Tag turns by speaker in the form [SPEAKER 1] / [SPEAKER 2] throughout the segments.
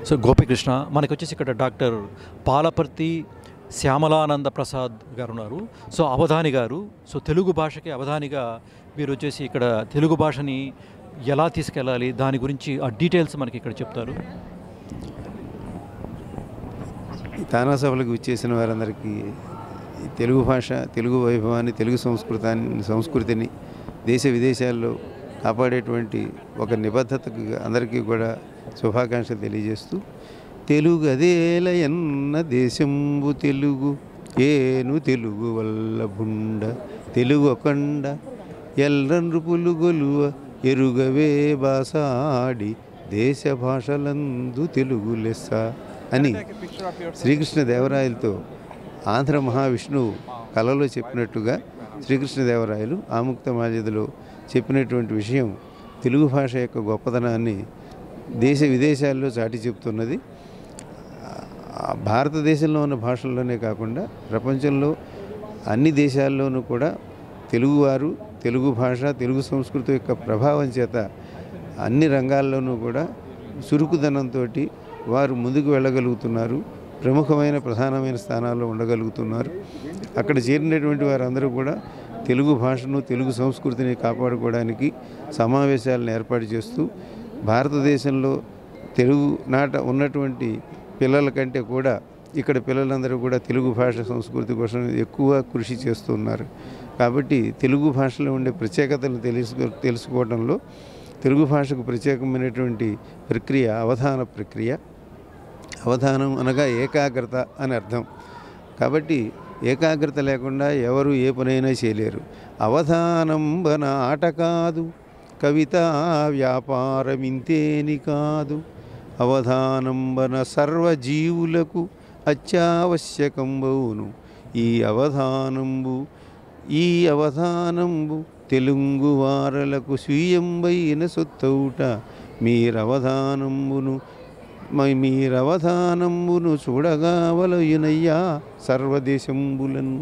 [SPEAKER 1] So Gopikrishna మనకి వచ్చేసి ఇక్కడ డాక్టర్ పాలపర్తి శ్యామలానంద ప్రసాద్ గారు ఉన్నారు సో అవధాని గారు సో తెలుగు భాషకి అవధానిగా మీరు వచ్చేసి ఇక్కడ తెలుగు భాషని ఎలా తీసుకెళ్ళాలి దాని గురించి ఆ డీటెయిల్స్ మనకి ఇక్కడ చెప్తారు
[SPEAKER 2] ఈ తానా సభలకు విచ్చేసిన వారందరికీ ఈ తెలుగు భాష తెలుగు వైభవాన్ని తెలుగు సంస్కృతాన్ని సంస్కృతిని దేశ విదేశాల్లో కాపాడేటువంటి ఒక నిబద్ధతకు అందరికీ కూడా శుభాకాంక్షలు తెలియజేస్తూ తెలుగు అదేలయన్న దేశంబు తెలుగు ఏను తెలుగు వల్ల బుండ తెలుగు ఒకండ ఎల్లన్రుపులు గొలువ ఎరుగవే బాసాడి దేశ భాషలందు తెలుగు లెస్స అని శ్రీకృష్ణ దేవరాయలతో ఆంధ్ర మహావిష్ణువు కళలో చెప్పినట్టుగా శ్రీకృష్ణదేవరాయలు ఆముక్త మాల్యదలో చెప్పినటువంటి విషయం తెలుగు భాష యొక్క గొప్పతనాన్ని దేశ విదేశాల్లో చాటి చెప్తున్నది ఆ భారతదేశంలో ఉన్న భాషల్లోనే కాకుండా ప్రపంచంలో అన్ని దేశాల్లోనూ కూడా తెలుగువారు తెలుగు భాష తెలుగు సంస్కృతి యొక్క ప్రభావం చేత అన్ని రంగాల్లోనూ కూడా చురుకుదనంతో వారు ముందుకు వెళ్ళగలుగుతున్నారు ప్రముఖమైన ప్రధానమైన స్థానాల్లో ఉండగలుగుతున్నారు అక్కడ చేరినటువంటి వారందరూ కూడా తెలుగు భాషను తెలుగు సంస్కృతిని కాపాడుకోవడానికి సమావేశాలను ఏర్పాటు చేస్తూ భారతదేశంలో తెలుగు నాట ఉన్నటువంటి పిల్లల కంటే కూడా ఇక్కడ పిల్లలందరూ కూడా తెలుగు భాష సంస్కృతి కోసం ఎక్కువ కృషి చేస్తున్నారు కాబట్టి తెలుగు భాషలో ఉండే ప్రత్యేకతలను తెలుసుకో తెలుసుకోవడంలో తెలుగు భాషకు ప్రత్యేకమైనటువంటి ప్రక్రియ అవధాన ప్రక్రియ అవధానం అనగా ఏకాగ్రత అని అర్థం కాబట్టి ఏకాగ్రత లేకుండా ఎవరు ఏ పనైనా చేయలేరు అవధానంబన ఆట కాదు కవిత వ్యాపారం ఇంతేని కాదు అవధానంబన సర్వజీవులకు అత్యావశ్యకంబవును ఈ అవధానంబు ఈ అవధానంబు తెలుగు వారలకు స్వీయంబైన సొత్తౌట మీరవధానంబును మ- మీరవధానంబును చూడగావలయునయ్యా సర్వదేశంబులను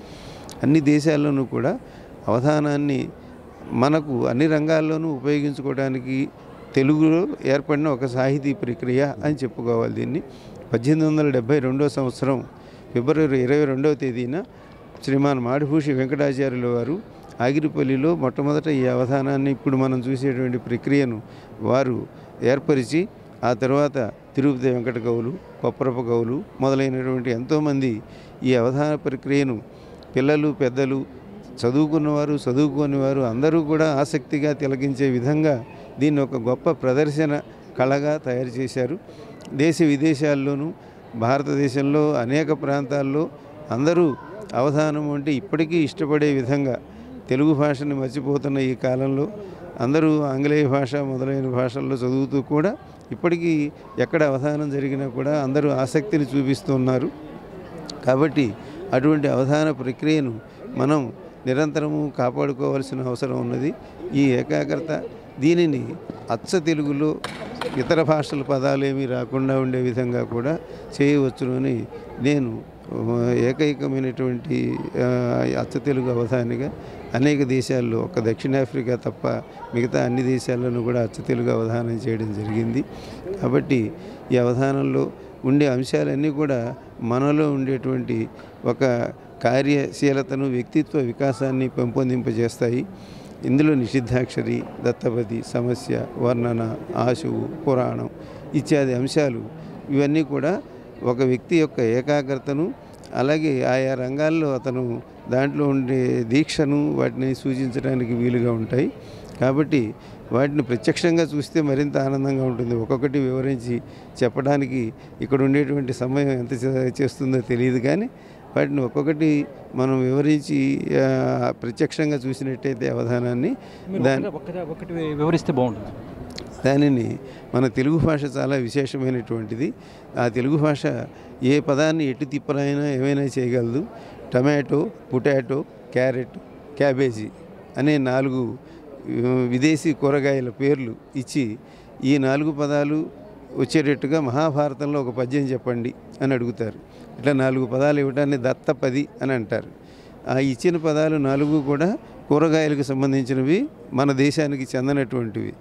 [SPEAKER 2] అన్ని దేశాల్లోనూ కూడా అవధానాన్ని మనకు అన్ని రంగాల్లోనూ ఉపయోగించుకోవడానికి తెలుగులో ఏర్పడిన ఒక సాహితీ ప్రక్రియ అని చెప్పుకోవాలి దీన్ని పద్దెనిమిది వందల డెబ్భై రెండో సంవత్సరం ఫిబ్రవరి ఇరవై రెండవ తేదీన శ్రీమాన్ మాడిభూషి వెంకటాచార్యుల వారు ఆగిరిపల్లిలో మొట్టమొదట ఈ అవధానాన్ని ఇప్పుడు మనం చూసేటువంటి ప్రక్రియను వారు ఏర్పరిచి ఆ తర్వాత తిరుపతి వెంకట కవులు కొప్పరప కవులు మొదలైనటువంటి ఎంతోమంది ఈ అవధాన ప్రక్రియను పిల్లలు పెద్దలు చదువుకున్నవారు చదువుకోని వారు అందరూ కూడా ఆసక్తిగా తిలకించే విధంగా దీన్ని ఒక గొప్ప ప్రదర్శన కళగా తయారు చేశారు దేశ విదేశాల్లోనూ భారతదేశంలో అనేక ప్రాంతాల్లో అందరూ అవధానం అంటే ఇప్పటికీ ఇష్టపడే విధంగా తెలుగు భాషని మర్చిపోతున్న ఈ కాలంలో అందరూ ఆంగ్లేయ భాష మొదలైన భాషల్లో చదువుతూ కూడా ఇప్పటికీ ఎక్కడ అవధానం జరిగినా కూడా అందరూ ఆసక్తిని చూపిస్తున్నారు కాబట్టి అటువంటి అవధాన ప్రక్రియను మనం నిరంతరము కాపాడుకోవాల్సిన అవసరం ఉన్నది ఈ ఏకాగ్రత దీనిని అచ్చ తెలుగులో ఇతర భాషల పదాలు ఏమీ రాకుండా ఉండే విధంగా కూడా చేయవచ్చును అని నేను ఆ, ఏకైకమైనటువంటి ఆ, అచ్చ తెలుగు అవధానిగా అనేక దేశాల్లో ఒక దక్షిణాఫ్రికా తప్ప మిగతా అన్ని దేశాల్లోనూ కూడా అచ్చ తెలుగు అవధానం చేయడం జరిగింది కాబట్టి ఈ అవధానంలో ఉండే అంశాలన్నీ కూడా మనలో ఉండేటువంటి ఒక కార్యశీలతను వ్యక్తిత్వ వికాసాన్ని పెంపొందింపజేస్తాయి ఇందులో నిషిద్ధాక్షరి దత్తపది సమస్య వర్ణన ఆశువు పురాణం ఇత్యాది అంశాలు ఇవన్నీ కూడా ఒక వ్యక్తి యొక్క ఏకాగ్రతను అలాగే ఆయా రంగాల్లో అతను దాంట్లో ఉండే దీక్షను వాటిని సూచించడానికి వీలుగా ఉంటాయి కాబట్టి వాటిని ప్రత్యక్షంగా చూస్తే మరింత ఆనందంగా ఉంటుంది ఒక్కొక్కటి వివరించి చెప్పడానికి ఇక్కడ ఉండేటువంటి సమయం ఎంత చే- చేస్తుందో తెలియదు కానీ వాటిని ఒక్కొక్కటి మనం వివరించి ఆ, ప్రత్యక్షంగా చూసినట్టయితే అవధానాన్ని దాని
[SPEAKER 1] ఒకటి ఒకటి వివరిస్తే బాగుంటుంది
[SPEAKER 2] దానిని మన తెలుగు భాష చాలా విశేషమైనటువంటిది ఆ తెలుగు భాష ఏ పదాన్ని ఎటు తిప్పనైనా ఏమైనా చేయగలదు టమాటో పొటాటో క్యారెట్ క్యాబేజీ అనే నాలుగు ఆ, విదేశీ కూరగాయల పేర్లు ఇచ్చి ఈ నాలుగు పదాలు వచ్చేటట్టుగా మహాభారతంలో ఒక పద్యం చెప్పండి అని అడుగుతారు ఇట్లా నాలుగు పదాలు ఇవ్వడాన్ని దత్తపది అని అంటారు ఆ ఇచ్చిన పదాలు నాలుగు కూడా కూరగాయలకు సంబంధించినవి మన దేశానికి చెందనటువంటివి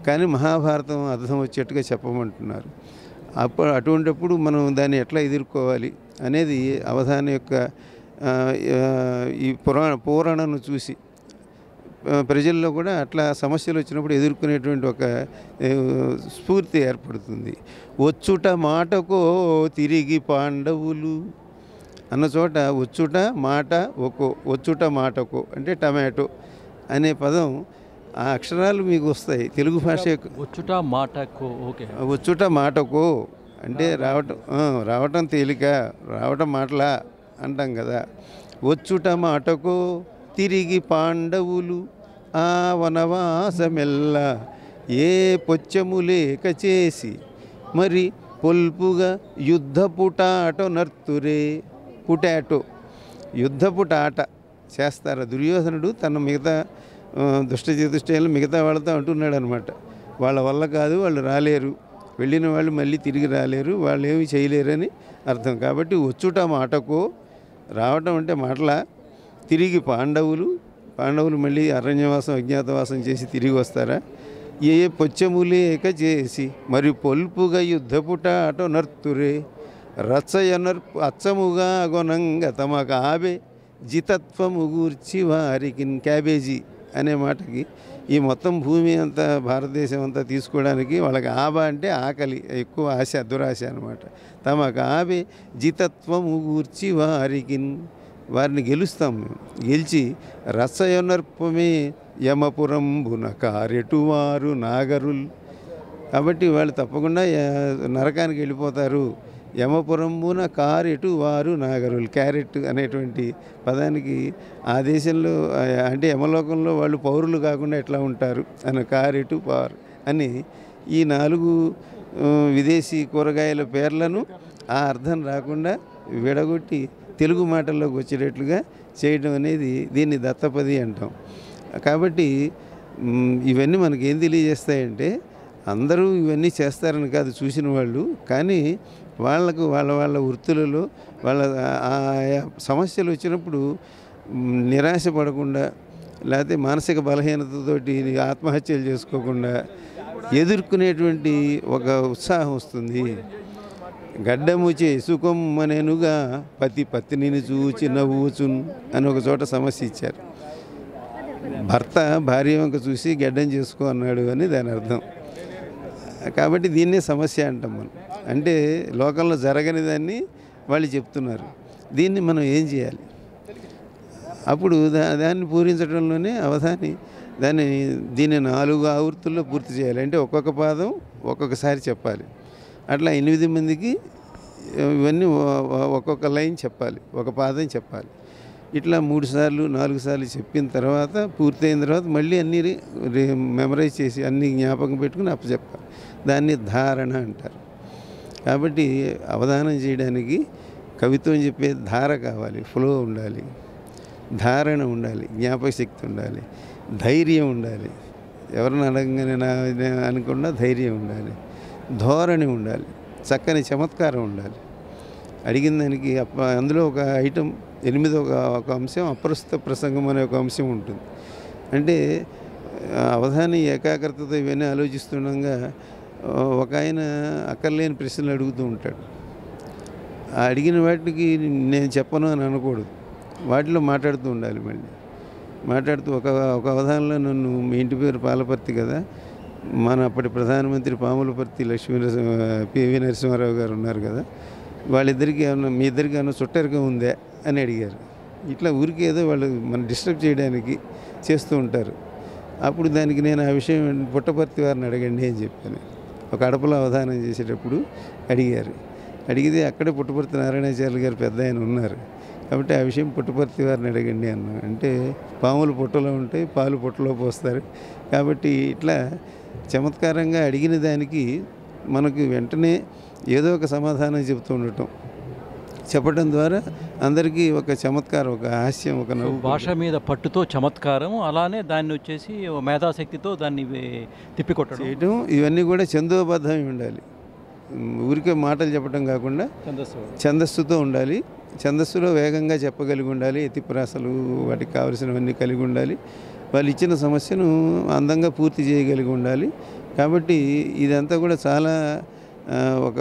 [SPEAKER 2] కానీ మహాభారతం అర్థం వచ్చేట్టుగా చెప్పమంటున్నారు అప్పుడు అటువంటిప్పుడు మనం దాన్ని ఎట్లా ఎదుర్కోవాలి అనేది అవధాన యొక్క ఆ, ఆ, ఈ పురాణ పూరణను చూసి ఆ, ప్రజల్లో కూడా అట్లా సమస్యలు వచ్చినప్పుడు ఎదుర్కొనేటువంటి ఒక ఏ, స్ఫూర్తి ఏర్పడుతుంది వచ్చుట మాటకో తిరిగి పాండవులు అన్న చోట వచ్చుట మాట ఒక్కో వచ్చుట మాటకో అంటే టమాటో అనే పదం ఆ అక్షరాలు మీకు వస్తాయి తెలుగు భాష యొక్క
[SPEAKER 1] వచ్చుట మాటకు ఓకే
[SPEAKER 2] వచ్చుట మాటకో అంటే రావటం ఆ, రావటం తేలిక రావటం మాటలా అంటాం కదా వచ్చుట మాటకో తిరిగి పాండవులు ఆ వనవాసమెల్ల ఏ పొచ్చము లేక చేసి మరి పొల్పుగా యుద్ధపుటాటో నర్తురే పుటాటో యుద్ధపుటాట చేస్తారు దుర్యోధనుడు తన మిగతా ఆ, దుష్ట చతుష్టయాలు మిగతా వాళ్ళతో అంటున్నాడు అనమాట వాళ్ళ వల్ల కాదు వాళ్ళు రాలేరు వెళ్ళిన వాళ్ళు మళ్ళీ తిరిగి రాలేరు వాళ్ళు ఏమి చేయలేరని అర్థం కాబట్టి వచ్చుట మాటకో రావటం అంటే మాటల తిరిగి పాండవులు పాండవులు మళ్ళీ అరణ్యవాసం అజ్ఞాతవాసం చేసి తిరిగి వస్తారా ఏ పొచ్చములేక చేసి మరి పొల్పుగా యుద్ధపుట అటో నర్తురే రచ్చయనర్పు అచ్చముగా గొనంగ తమ కాబే జితత్వము గూర్చి వారికి క్యాబేజీ అనే మాటకి ఈ మొత్తం భూమి అంతా భారతదేశం అంతా తీసుకోవడానికి వాళ్ళకి ఆబ అంటే ఆకలి ఎక్కువ ఆశ దురాశ అనమాట తమ కాబే జితత్వము గూర్చి వారికి వారిని గెలుస్తాం మేము గెలిచి రసయనర్పమే యమపురంబున కారెటువారు నాగరుల్ కాబట్టి వాళ్ళు తప్పకుండా యా- నరకానికి వెళ్ళిపోతారు యమపురంబున కారెటు వారు నాగరులు క్యారెట్ అనేటువంటి పదానికి ఆ దేశంలో ఆ, అంటే యమలోకంలో వాళ్ళు పౌరులు కాకుండా ఎట్లా ఉంటారు అని కారెటు పారు అని ఈ నాలుగు ఆ, విదేశీ కూరగాయల పేర్లను ఆ అర్థం రాకుండా విడగొట్టి తెలుగు మాటల్లోకి వచ్చేటట్లుగా చేయడం అనేది దీన్ని దత్తపది అంటాం కాబట్టి మ్, ఇవన్నీ మనకి ఏం తెలియజేస్తాయంటే అందరూ ఇవన్నీ చేస్తారని కాదు చూసిన వాళ్ళు కానీ వాళ్ళకు వాళ్ళ వాళ్ళ వృత్తులలో వాళ్ళ ఆయా సమస్యలు వచ్చినప్పుడు మ్, నిరాశ పడకుండా లేకపోతే మానసిక బలహీనతతోటి ఆత్మహత్యలు చేసుకోకుండా ఎదుర్కొనేటువంటి ఒక ఉత్సాహం వస్తుంది గడ్డము చేసుకొమ్మనెనుగా పతి పత్నిని చూచి నవ్వుచున్ అని ఒక చోట సమస్య ఇచ్చారు భర్త భార్య వంక చూసి గడ్డం చేసుకో అన్నాడు అని దాని అర్థం కాబట్టి దీన్నే సమస్య అంటాం మనం అంటే లోకంలో జరగని దాన్ని వాళ్ళు చెప్తున్నారు దీన్ని మనం ఏం చేయాలి అప్పుడు దా దాన్ని పూరించడంలోనే అవధాని దాన్ని దీన్ని నాలుగు ఆవృత్తుల్లో పూర్తి చేయాలి అంటే ఒక్కొక్క పాదం ఒక్కొక్కసారి చెప్పాలి అట్లా ఎనిమిది మందికి ఇవన్నీ ఒ- ఒ- ఒక్కొక్క లైన్ చెప్పాలి ఒక పాదం చెప్పాలి ఇట్లా మూడు సార్లు నాలుగు సార్లు చెప్పిన తర్వాత పూర్తయిన తర్వాత మళ్ళీ అన్ని రి- రి- మెమరైజ్ చేసి అన్ని జ్ఞాపకం పెట్టుకుని అప్పచెప్పాలి దాన్ని ధారణ అంటారు కాబట్టి అవధానం చేయడానికి కవిత్వం చెప్పే ధార కావాలి ఫ్లో ఉండాలి ధారణ ఉండాలి జ్ఞాపక శక్తి ఉండాలి ధైర్యం ఉండాలి ఎవరిని అడగగానే నా నా- అనకుండా ధైర్యం ఉండాలి ధోరణి ఉండాలి చక్కని చమత్కారం ఉండాలి అడిగిన దానికి అప్ప అందులో ఒక ఐటమ్ ఎనిమిది ఒక ఒక అంశం అప్రస్తుత ప్రసంగం అనే ఒక అంశం ఉంటుంది అంటే ఆ, అవధాని ఏకాగ్రతతో ఇవన్నీ ఆలోచిస్తుండగా ఆ, ఒక ఆయన అక్కర్లేని ప్రశ్నలు అడుగుతూ ఉంటాడు ఆ అడిగిన వాటికి నేను చెప్పను అని అనకూడదు వాటిలో మాట్లాడుతూ ఉండాలి మళ్ళీ మాట్లాడుతూ ఒక ఒక అవధానంలో నన్ను మీ ఇంటి పేరు పాలపర్తి కదా మన అప్పటి ప్రధానమంత్రి పాములపర్తి లక్ష్మీ నరసింహ పివి నరసింహారావు గారు ఉన్నారు కదా వాళ్ళిద్దరికి ఏమన్నా మీ ఇద్దరికి ఏమన్నా చుట్టరికం ఉందా అని అడిగారు ఇట్లా ఊరికి ఏదో వాళ్ళు మనం డిస్టర్బ్ చేయడానికి చేస్తూ ఉంటారు అప్పుడు దానికి నేను ఆ విషయం పుట్టపర్తి వారిని అడగండి అని చెప్పాను ఒక అడపలో అవధానం చేసేటప్పుడు అడిగారు అడిగితే అక్కడే పుట్టపర్తి నారాయణాచార్యులు గారు పెద్ద ఆయన ఉన్నారు కాబట్టి ఆ విషయం పుట్టపర్తి వారిని అడగండి అన్నా అంటే పాములు పుట్టలో ఉంటాయి పాలు పుట్టలో పోస్తారు కాబట్టి ఇట్లా చమత్కారంగా అడిగిన దానికి మనకు వెంటనే ఏదో ఒక సమాధానం చెబుతూ ఉండటం చెప్పడం ద్వారా అందరికీ ఒక చమత్కారం ఒక హాస్యం ఒక నవ్వు
[SPEAKER 1] భాష మీద పట్టుతో చమత్కారం అలానే దాన్ని వచ్చేసి ఓ మేధాశక్తితో దాన్ని వే- తిప్పికొట్టడం
[SPEAKER 2] చేయటం ఇవన్నీ కూడా చందోబద్ధమై ఉండాలి ఉమ్, ఊరికే మాటలు చెప్పడం కాకుండా
[SPEAKER 1] ఛందస్సు
[SPEAKER 2] ఛందస్సుతో ఉండాలి ఛందస్సులో వేగంగా చెప్పగలిగి ఉండాలి ఎత్తిప్రాసలు వాటికి కావలసినవన్నీ కలిగి ఉండాలి వాళ్ళు ఇచ్చిన సమస్యను అందంగా పూర్తి చేయగలిగి ఉండాలి కాబట్టి ఇదంతా కూడా చాలా ఆ, ఒక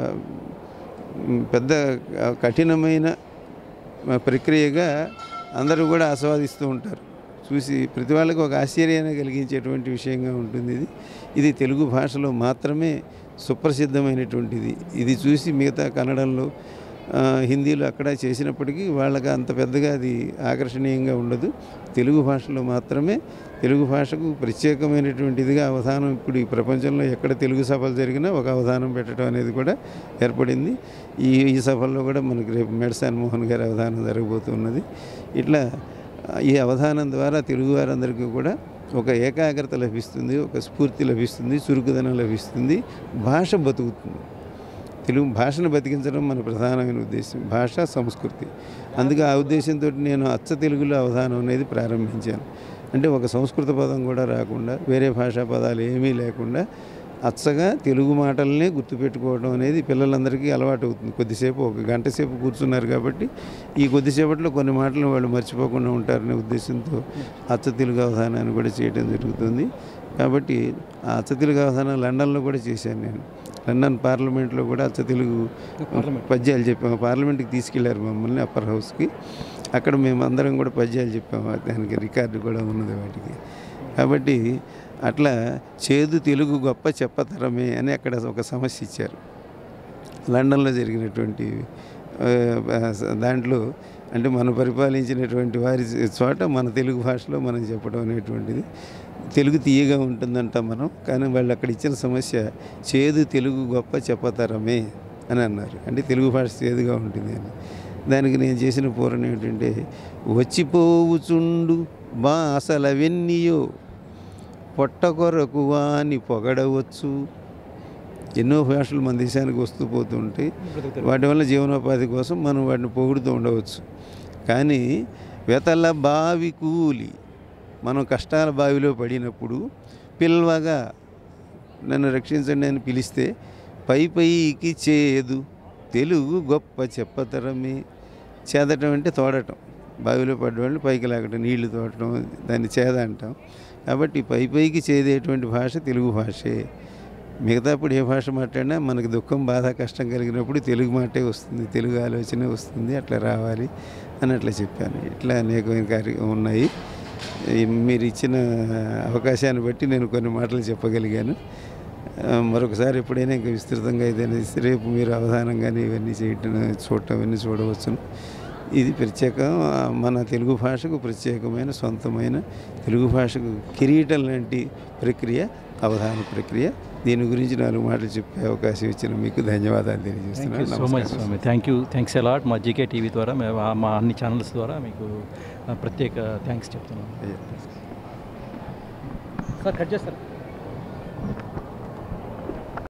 [SPEAKER 2] మ్, పెద్ద ఆ, కఠినమైన ఆ, ప్రక్రియగా అందరూ కూడా ఆస్వాదిస్తూ ఉంటారు చూసి ప్రతి వాళ్ళకి ఒక ఆశ్చర్యాన్ని కలిగించేటువంటి విషయంగా ఉంటుంది ఇది ఇది తెలుగు భాషలో మాత్రమే సుప్రసిద్ధమైనటువంటిది ఇది చూసి మిగతా కన్నడంలో ఆ, హిందీలో అక్కడ చేసినప్పటికీ వాళ్ళకి అంత పెద్దగా అది ఆకర్షణీయంగా ఉండదు తెలుగు భాషలో మాత్రమే తెలుగు భాషకు ప్రత్యేకమైనటువంటిదిగా అవధానం ఇప్పుడు ఈ ప్రపంచంలో ఎక్కడ తెలుగు సభలు జరిగినా ఒక అవధానం పెట్టడం అనేది కూడా ఏర్పడింది ఈ ఈ సభల్లో కూడా మనకి రేపు మెడసాన్ మోహన్ గారి అవధానం జరగబోతున్నది ఇట్లా ఆ, ఈ అవధానం ద్వారా తెలుగు వారందరికీ కూడా ఒక ఏకాగ్రత లభిస్తుంది ఒక స్ఫూర్తి లభిస్తుంది చురుకుదనం లభిస్తుంది భాష బతుకుతుంది తెలుగు భాషను బతికించడం మన ప్రధానమైన ఉద్దేశం భాష సంస్కృతి అందుకే ఆ ఉద్దేశంతో నేను అచ్చ తెలుగులో అవధానం అనేది ప్రారంభించాను అంటే ఒక సంస్కృత పదం కూడా రాకుండా వేరే భాషా పదాలు ఏమీ లేకుండా అచ్చగా తెలుగు మాటలనే గుర్తుపెట్టుకోవడం అనేది పిల్లలందరికీ అలవాటు అవుతుంది కొద్దిసేపు ఒక గంట సేపు కూర్చున్నారు కాబట్టి ఈ కొద్దిసేపట్లో కొన్ని మాటలు వాళ్ళు మర్చిపోకుండా ఉంటారనే ఉద్దేశంతో అచ్చ తెలుగు అవధానాన్ని కూడా చేయడం జరుగుతుంది కాబట్టి ఆ అచ్చ తెలుగు అవధానం లండన్లో కూడా చేశాను నేను లండన్ పార్లమెంట్లో కూడా అచ్చ తెలుగు
[SPEAKER 1] పార్లమెంట్.
[SPEAKER 2] పద్యాలు చెప్పాము పార్లమెంట్కి తీసుకెళ్లారు మమ్మల్ని అప్పర్ హౌస్కి అక్కడ మేము అందరం కూడా పద్యాలు చెప్పాము దానికి రికార్డు కూడా ఉన్నది వాటికి కాబట్టి అట్లా చేదు తెలుగు గొప్ప చెప్పతరమే అని అక్కడ ఒక సమస్య ఇచ్చారు లండన్లో జరిగినటువంటి ఆ, దాంట్లో అంటే మనం పరిపాలించినటువంటి వారి చోట మన తెలుగు భాషలో మనం చెప్పడం అనేటువంటిది తెలుగు తీయగా ఉంటుందంట మనం కానీ వాళ్ళు అక్కడ ఇచ్చిన సమస్య చేదు తెలుగు గొప్ప చెప్పతరమే అని అన్నారు అంటే తెలుగు భాష చేదుగా ఉంటుంది అని దానికి నేను చేసిన పూరణ ఏంటంటే వచ్చిపోవుచుండు బాసలవెన్నియో పొట్ట కొరకు వాని పొగడవచ్చు ఎన్నో భాషలు మన దేశానికి వస్తూ పోతుంటాయి వాటి వల్ల జీవనోపాధి కోసం మనం వాటిని పొగుడుతూ ఉండవచ్చు కానీ వెతల బావి కూలి మనం కష్టాల బావిలో పడినప్పుడు పిల్వగా నన్ను రక్షించండి అని పిలిస్తే పై పైకి చేదు తెలుగు గొప్ప చెప్పతరమే చేదటం అంటే తోడటం బావిలో పడ్డవాళ్ళు పైకి లాగటం నీళ్లు తోడటం దాన్ని చేద అంటాం కాబట్టి పై పైకి చేదేటువంటి భాష తెలుగు భాషే మిగతాప్పుడు ఏ భాష మాట్లాడినా మనకి దుఃఖం బాధ కష్టం కలిగినప్పుడు తెలుగు మాటే వస్తుంది తెలుగు ఆలోచనే వస్తుంది అట్లా రావాలి అని అట్లా చెప్పాను ఇట్లా అనేకమైన కార్య ఉన్నాయి ఈ మీరు ఇచ్చిన అవకాశాన్ని బట్టి నేను కొన్ని మాటలు చెప్పగలిగాను ఆ, మరొకసారి ఎప్పుడైనా ఇంకా విస్తృతంగా ఏదైనా ఇస్తే రేపు మీరు అవధానంగానే ఇవన్నీ చేయటం చూడటం ఇవన్నీ చూడవచ్చును ఇది ప్రత్యేకం ఆ, మన తెలుగు భాషకు ప్రత్యేకమైన సొంతమైన తెలుగు భాషకు కిరీటం లాంటి ప్రక్రియ అవధాన ప్రక్రియ దీని గురించి నాలుగు మాటలు చెప్పే అవకాశం ఇచ్చిన మీకు ధన్యవాదాలు
[SPEAKER 1] థ్యాంక్ యూ
[SPEAKER 2] తెలియజేస్తున్నాను
[SPEAKER 1] సో మచ్
[SPEAKER 2] నమస్కారం.
[SPEAKER 1] Swami thank you thanks a lot మా జీకే టీవీ ద్వారా మేము ఆ- మా అన్ని ఛానల్స్ ద్వారా మీకు ఆ, ప్రత్యేక థ్యాంక్స్ చెప్తున్నాను
[SPEAKER 2] అయ్యో.
[SPEAKER 1] సార్ కట్ చేస్తారు